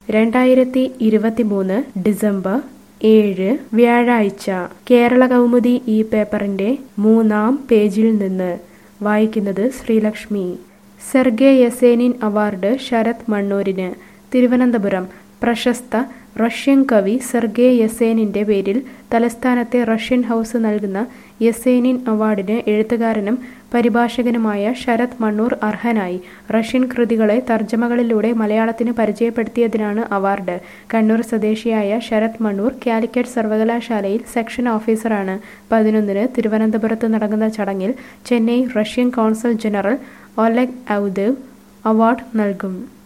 രണ്ടായിരത്തി ഇരുപത്തിമൂന്ന് ഡിസംബർ ഏഴ് വ്യാഴാഴ്ച കേരള കൗമുദി ഈ പേപ്പറിന്റെ മൂന്നാം പേജിൽ നിന്ന് വായിക്കുന്നത് Sreelakshmi Sergei Yesenin award Sarath മണ്ണൂരിന് തിരുവനന്തപുരം പ്രശസ്ത റഷ്യൻ കവി സെർഗെ യസേനിന്റെ പേരിൽ തലസ്ഥാനത്തെ റഷ്യൻ ഹൗസ് നൽകുന്ന യസേനിൻ അവാർഡിന് എഴുത്തുകാരനും പരിഭാഷകനുമായ ശരത് മണ്ണൂർ അർഹനായി റഷ്യൻ കൃതികളെ തർജ്ജമകളിലൂടെ മലയാളത്തിന് പരിചയപ്പെടുത്തിയതിനാണ് അവാർഡ് കണ്ണൂർ സ്വദേശിയായ ശരത് മണ്ണൂർ കാലിക്കറ്റ് സർവകലാശാലയിൽ സെക്ഷൻ ഓഫീസറാണ് പതിനൊന്നിന് തിരുവനന്തപുരത്ത് നടക്കുന്ന ചടങ്ങിൽ Chennai Russian consul general Oleg Avdeev award നൽകും